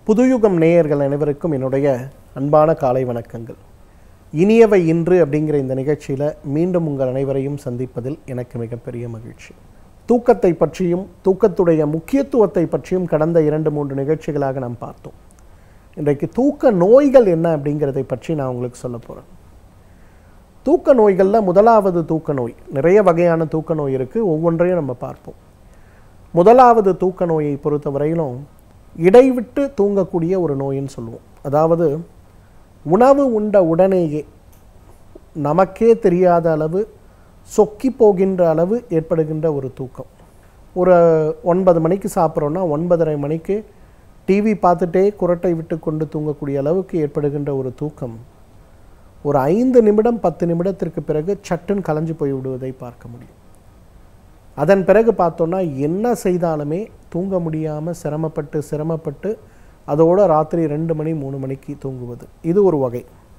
புதுயுகம் நேயர்கள் அனைவருக்கும் என்னுடைய அன்பான காலை வணக்கங்கள் இனியவை இன்று அப்படிங்கிற இந்த நிகழ்ச்சியில் மீண்டும் உங்கள் அனைவரையும் சந்திப்பதில் எனக்கு மிகப்பெரிய மகிழ்ச்சி தூக்கத்தை பற்றியும் தூக்கத்துடைய முக்கியத்துவத்தை பற்றியும் கடந்த இரண்டு மூன்று நிகழ்ச்சிகளாக நாம் பார்த்தோம் இன்றைக்கு தூக்க நோய்கள் என்ன அப்படிங்கிறதை பற்றி நான் உங்களுக்கு சொல்ல போகிறேன் தூக்க நோய்களில் முதலாவது தூக்க நோய் நிறைய வகையான தூக்க நோய் இருக்குது ஒவ்வொன்றையும் நம்ம பார்ப்போம் முதலாவது தூக்க நோயை பொறுத்தவரையிலும் இடைவிட்டு தூங்கக்கூடிய ஒரு நோயின்னு சொல்லுவோம் அதாவது உணவு உண்ட உடனேயே நமக்கே தெரியாத அளவு சொக்கி போகின்ற அளவு ஏற்படுகின்ற ஒரு தூக்கம் ஒரு ஒன்பது மணிக்கு சாப்பிட்றோன்னா ஒன்பதரை மணிக்கு டிவி பார்த்துட்டே குரட்டை விட்டு கொண்டு தூங்கக்கூடிய அளவுக்கு ஏற்படுகின்ற ஒரு தூக்கம் ஒரு ஐந்து நிமிடம் பத்து நிமிடத்திற்கு பிறகு சட்டுன்னு கலைஞ்சு போய் விடுவதை பார்க்க முடியும் அதன் பிறகு பார்த்தோன்னா என்ன செய்தாலுமே தூங்க முடியாமல் சிரமப்பட்டு சிரமப்பட்டு அதோட ராத்திரி ரெண்டு மணி மூணு மணிக்கு தூங்குவது இது ஒரு வகை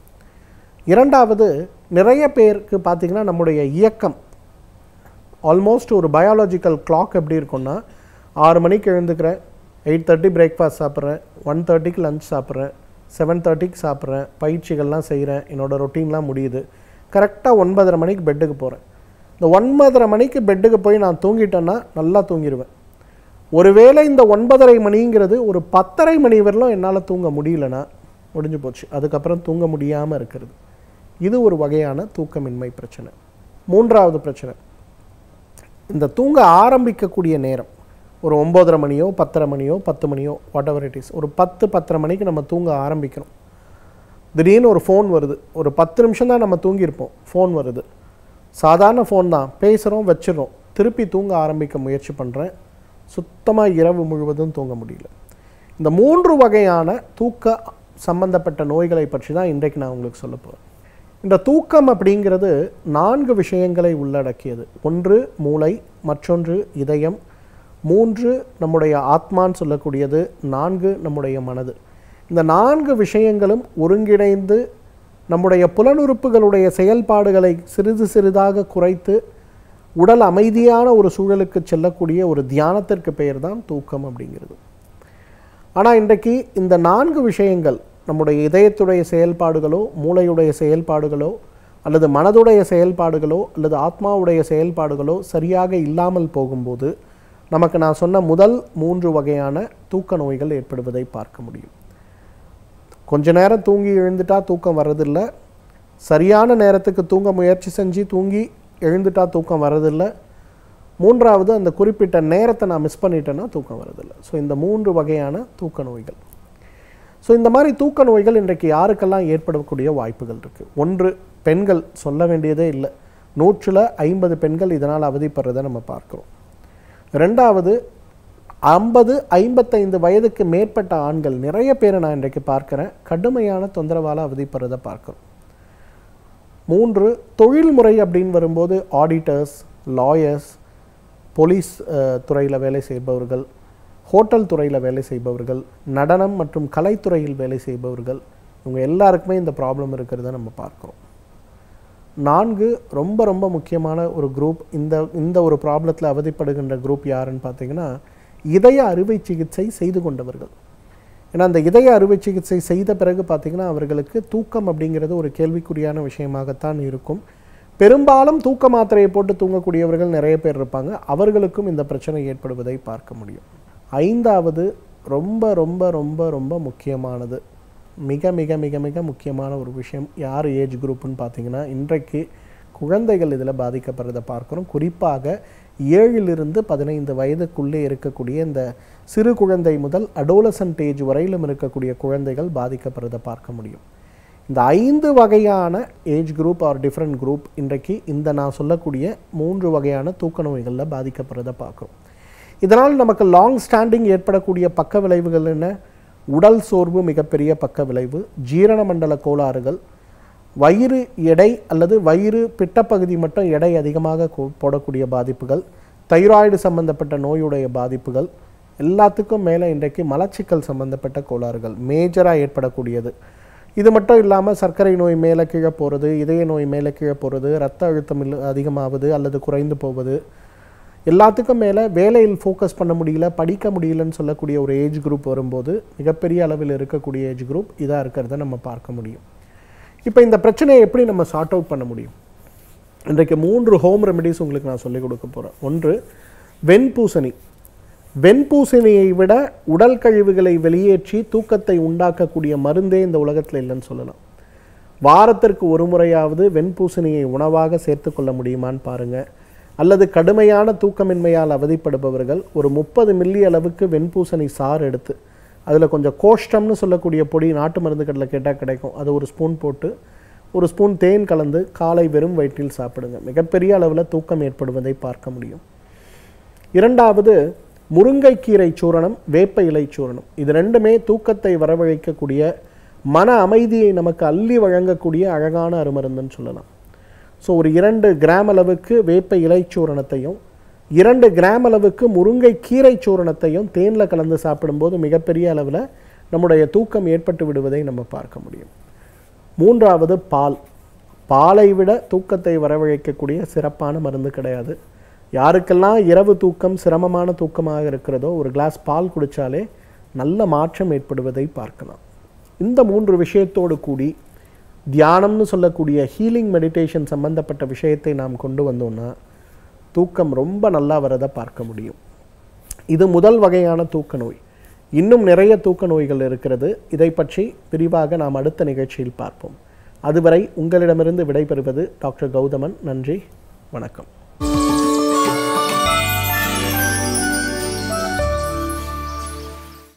இரண்டாவது நிறைய பேருக்கு பார்த்திங்கன்னா நம்முடைய இயக்கம் ஆல்மோஸ்ட் ஒரு பயாலஜிக்கல் கிளாக் எப்படி இருக்கும்னா ஆறு மணிக்கு எழுந்துக்கிறேன் எயிட் தேர்ட்டி பிரேக்ஃபாஸ்ட் சாப்பிட்றேன் ஒன் தேர்ட்டிக்கு லஞ்ச் சாப்பிட்றேன் செவன் தேர்ட்டிக்கு சாப்பிட்றேன் பயிற்சிகள்லாம் செய்கிறேன் என்னோடய ரொட்டீன்லாம் முடியுது கரெக்டாக ஒன்பதரை மணிக்கு பெட்டுக்கு போகிறேன் இந்த ஒன்பதரை மணிக்கு பெட்டுக்கு போய் நான் தூங்கிட்டேன்னா நல்லா தூங்கிடுவேன் ஒருவேளை இந்த ஒன்பதரை மணிங்கிறது ஒரு பத்தரை மணி வரலும் என்னால் தூங்க முடியலன்னா முடிஞ்சு போச்சு அதுக்கப்புறம் தூங்க முடியாமல் இருக்கிறது இது ஒரு வகையான தூக்கமின்மை பிரச்சனை மூன்றாவது பிரச்சனை இந்த தூங்க ஆரம்பிக்கக்கூடிய நேரம் ஒரு ஒம்போதரை மணியோ பத்தரை மணியோ பத்து மணியோ வாட் எவர் இட் இஸ் ஒரு பத்து பத்தரை மணிக்கு நம்ம தூங்க ஆரம்பிக்கிறோம் திடீர்னு ஒரு ஃபோன் வருது ஒரு பத்து நிமிஷம் தான் நம்ம தூங்கியிருப்போம் ஃபோன் வருது சாதாரண ஃபோன் தான் பேசுகிறோம் வச்சிடறோம் திருப்பி தூங்க ஆரம்பிக்க முயற்சி பண்ணுறேன் சுத்தமாக இரவு முழுவதும் தூங்க முடியல இந்த மூன்று வகையான தூக்க சம்பந்தப்பட்ட நோய்களை பற்றி தான் இன்றைக்கு நான் உங்களுக்கு சொல்ல போகிறேன் இந்த தூக்கம் அப்படிங்கிறது நான்கு விஷயங்களை உள்ளடக்கியது ஒன்று மூளை மற்றொன்று இதயம் மூன்று நம்முடைய ஆத்மான்னு சொல்லக்கூடியது நான்கு நம்முடைய மனது இந்த நான்கு விஷயங்களும் ஒருங்கிணைந்து நம்முடைய புலனுறுப்புகளுடைய செயல்பாடுகளை சிறிது சிறிதாக குறைத்து உடல் அமைதியான ஒரு சூழலுக்கு செல்லக்கூடிய ஒரு தியானத்திற்கு பெயர் தான் தூக்கம் அப்படிங்கிறது ஆனால் இன்றைக்கு இந்த நான்கு விஷயங்கள் நம்முடைய இதயத்துடைய செயல்பாடுகளோ மூளையுடைய செயல்பாடுகளோ அல்லது மனதுடைய செயல்பாடுகளோ அல்லது ஆத்மாவுடைய செயல்பாடுகளோ சரியாக இல்லாமல் போகும்போது நமக்கு நான் சொன்ன முதல் மூன்று வகையான தூக்க நோய்கள் ஏற்படுவதை பார்க்க முடியும் கொஞ்ச நேரம் தூங்கி எழுந்துட்டா தூக்கம் வர்றதில்ல சரியான நேரத்துக்கு தூங்க முயற்சி செஞ்சு தூங்கி எழுந்துட்டா தூக்கம் வர்றதில்ல மூன்றாவது அந்த குறிப்பிட்ட நேரத்தை நான் மிஸ் பண்ணிட்டேன்னா தூக்கம் வரதில்லை ஸோ இந்த மூன்று வகையான தூக்க நோய்கள் ஸோ இந்த மாதிரி தூக்க நோய்கள் இன்றைக்கு யாருக்கெல்லாம் ஏற்படக்கூடிய வாய்ப்புகள் இருக்குது ஒன்று பெண்கள் சொல்ல வேண்டியதே இல்லை நூற்றில் ஐம்பது பெண்கள் இதனால் அவதிப்படுறதை நம்ம பார்க்குறோம் ரெண்டாவது ஐம்பது ஐம்பத்தைந்து வயதுக்கு மேற்பட்ட ஆண்கள் நிறைய பேரை நான் இன்றைக்கு பார்க்குறேன் கடுமையான தொந்தரவால் அவதிப்படுறதை பார்க்குறோம் மூன்று தொழில்முறை அப்படின்னு வரும்போது ஆடிட்டர்ஸ் லாயர்ஸ் போலீஸ் துறையில் வேலை செய்பவர்கள் ஹோட்டல் துறையில் வேலை செய்பவர்கள் நடனம் மற்றும் கலைத்துறையில் வேலை செய்பவர்கள் இவங்க எல்லாருக்குமே இந்த ப்ராப்ளம் இருக்கிறத நம்ம பார்க்குறோம் நான்கு ரொம்ப ரொம்ப முக்கியமான ஒரு குரூப் இந்த இந்த ஒரு ப்ராப்ளத்தில் அவதிப்படுகின்ற குரூப் யாருன்னு பார்த்தீங்கன்னா இதய அறுவை சிகிச்சை செய்து கொண்டவர்கள் ஏன்னா அந்த இதய அறுவை சிகிச்சை செய்த பிறகு பார்த்திங்கன்னா அவர்களுக்கு தூக்கம் அப்படிங்கிறது ஒரு கேள்விக்குறியான விஷயமாகத்தான் இருக்கும் பெரும்பாலும் தூக்க மாத்திரையை போட்டு தூங்கக்கூடியவர்கள் நிறைய பேர் இருப்பாங்க அவர்களுக்கும் இந்த பிரச்சனை ஏற்படுவதை பார்க்க முடியும் ஐந்தாவது ரொம்ப ரொம்ப ரொம்ப ரொம்ப முக்கியமானது மிக மிக மிக மிக முக்கியமான ஒரு விஷயம் யார் ஏஜ் குரூப்புன்னு பார்த்தீங்கன்னா இன்றைக்கு குழந்தைகள் இதில் பாதிக்கப்படுறதை பார்க்குறோம் குறிப்பாக ஏழிலிருந்து பதினைந்து வயதுக்குள்ளே இருக்கக்கூடிய இந்த சிறு குழந்தை முதல் அடோலசன்ட் ஏஜ் வரையிலும் இருக்கக்கூடிய குழந்தைகள் பாதிக்கப்படுறதை பார்க்க முடியும் இந்த ஐந்து வகையான age group or different group இன்றைக்கு இந்த நான் சொல்லக்கூடிய மூன்று வகையான தூக்க நோய்களில் பாதிக்கப்படுறதை பார்க்குறோம் இதனால் நமக்கு லாங் ஸ்டாண்டிங் ஏற்படக்கூடிய பக்க விளைவுகள் என்ன உடல் சோர்வு மிகப்பெரிய பக்க விளைவு ஜீரண மண்டல கோளாறுகள் வயிறு எடை அல்லது வயிறு பிட்டப்பகுதி மட்டும் எடை அதிகமாக கொ- போடக்கூடிய பாதிப்புகள் தைராய்டு சம்பந்தப்பட்ட நோயுடைய பாதிப்புகள் எல்லாத்துக்கும் மேலே இன்றைக்கு மலச்சிக்கல் சம்பந்தப்பட்ட கோளாறுகள் மேஜராக ஏற்படக்கூடியது இது மட்டும் இல்லாமல் சர்க்கரை நோய் மேலே கீழே போகிறது இதய நோய் மேலே கீழே போகிறது ரத்த அழுத்தம் இல்ல- அதிகமாவது அல்லது குறைந்து போவது எல்லாத்துக்கும் மேலே வேலையில் ஃபோக்கஸ் பண்ண முடியல படிக்க முடியலன்னு சொல்லக்கூடிய ஒரு ஏஜ் குரூப் வரும்போது மிகப்பெரிய அளவில் இருக்கக்கூடிய ஏஜ் குரூப் இதாக இருக்கிறத நம்ம பார்க்க முடியும் இப்போ இந்த பிரச்சனையை எப்படி நம்ம சார்ட் அவுட் பண்ண முடியும் இன்றைக்கு மூன்று ஹோம் ரெமெடிஸ் உங்களுக்கு நான் சொல்லிக் கொடுக்க போகிறேன் ஒன்று வெண்பூசணி வெண்பூசணியை விட உடல் கழிவுகளை வெளியேற்றி தூக்கத்தை உண்டாக்கக்கூடிய மருந்தே இந்த உலகத்தில் இல்லைன்னு சொல்லலாம் வாரத்திற்கு ஒரு முறையாவது வெண்பூசணியை உணவாக சேர்த்துக்கொள்ள முடியுமான்னு பாருங்கள் அல்லது கடுமையான தூக்கமின்மையால் அவதிப்படுபவர்கள் ஒரு முப்பது மில்லி அளவுக்கு வெண்பூசணி சாறு எடுத்து அதில் கொஞ்சம் கோஷ்டம்னு சொல்லக்கூடிய பொடி நாட்டு மருந்து கடையில் கேட்டால் கிடைக்கும் அது ஒரு ஸ்பூன் போட்டு ஒரு ஸ்பூன் தேன் கலந்து காலை வெறும் வயிற்றில் சாப்பிடுங்க மிகப்பெரிய அளவில் தூக்கம் ஏற்படுவதை பார்க்க முடியும் இரண்டாவது முருங்கைக்கீரை சூரணம் வேப்ப இலை சூரணம் இது ரெண்டுமே தூக்கத்தை வரவழைக்கக்கூடிய மன அமைதியை நமக்கு அள்ளி வழங்கக்கூடிய அழகான அருமருந்துன்னு சொல்லலாம் ஸோ ஒரு இரண்டு கிராம் அளவுக்கு வேப்ப இலை சூரணத்தையும் இரண்டு கிராம் அளவுக்கு முருங்கை கீரை சூரணத்தையும் தேனில் கலந்து சாப்பிடும்போது மிகப்பெரிய அளவில் நம்முடைய தூக்கம் ஏற்பட்டு விடுவதை நம்ம பார்க்க முடியும் மூன்றாவது பால் பாலை விட தூக்கத்தை வரவழைக்கக்கூடிய சிறப்பான மருந்து கிடையாது யாருக்கெல்லாம் இரவு தூக்கம் சிரமமான தூக்கமாக இருக்கிறதோ ஒரு கிளாஸ் பால் குடித்தாலே நல்ல மாற்றம் ஏற்படுவதை பார்க்கலாம் இந்த மூன்று விஷயத்தோடு கூடி தியானம்னு சொல்லக்கூடிய ஹீலிங் மெடிடேஷன் சம்பந்தப்பட்ட விஷயத்தை நாம் கொண்டு வந்தோம்னா தூக்கம் ரொம்ப நல்லா வரதை பார்க்க முடியும் இது முதல் வகையான தூக்க நோய் இன்னும் நிறைய தூக்க நோய்கள் இருக்கிறது இதை பற்றி விரிவாக நாம் அடுத்த நிகழ்ச்சியில் பார்ப்போம் அதுவரை உங்களிடமிருந்து விடைபெறுவது டாக்டர் கௌதமன் நன்றி வணக்கம்